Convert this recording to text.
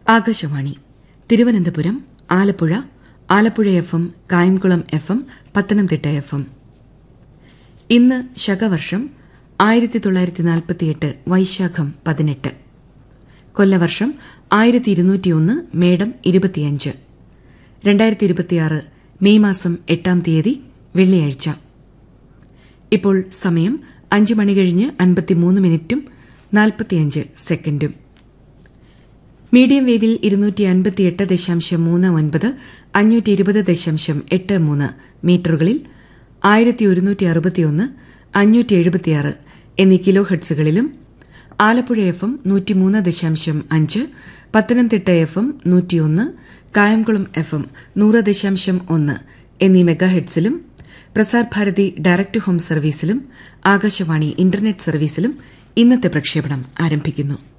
Akashvani Thiruvananthapuram Alappuzha Alappuzha F M Kayamkulam F M Pathanamthitta F M ഇന്ന് ശകവർഷം ആയിരത്തി തൊള്ളായിരത്തി നാൽപ്പത്തിയെട്ട് വൈശാഖം പതിനെട്ട് കൊല്ലവർഷം ആയിരത്തി ഇരുന്നൂറ്റിയൊന്ന് മേടം ഇരുപത്തിയഞ്ച് രണ്ടായിരത്തി ഇരുപത്തിയാറ് മെയ് മാസം എട്ടാം തീയതി വെള്ളിയാഴ്ച ഇപ്പോൾ സമയം അഞ്ച് മണി കഴിഞ്ഞ് അൻപത്തിമൂന്ന് മിനിറ്റും നാൽപ്പത്തിയഞ്ച് സെക്കൻഡും മീഡിയം വേവിൽ ഇരുന്നൂറ്റി അൻപത്തിയെട്ട് ദശാംശം മൂന്ന് ഒൻപത് അഞ്ഞൂറ്റി ഇരുപത് ദശാംശം എട്ട് മൂന്ന് മീറ്ററുകളിൽ ആയിരത്തി ഒരുന്നൂറ്റി അറുപത്തിയൊന്ന് അഞ്ഞൂറ്റി എഴുപത്തിയാറ് എന്നീ കിലോ ഹെഡ്സുകളിലും ആലപ്പുഴ എഫ് എം നൂറ്റിമൂന്ന് ദശാംശം അഞ്ച് പത്തനംതിട്ട എഫ് എം നൂറ്റിയൊന്ന് കായംകുളം എഫ് എം നൂറ് ദശാംശം ഒന്ന് എന്നീ മെഗാഹെഡ്സിലും പ്രസാർ ഭാരതി ഡയറക്ട് ഹോം സർവീസിലും ആകാശവാണി ഇന്റർനെറ്റ് സർവീസിലും ഇന്നത്തെ പ്രക്ഷേപണം ആരംഭിക്കുന്നു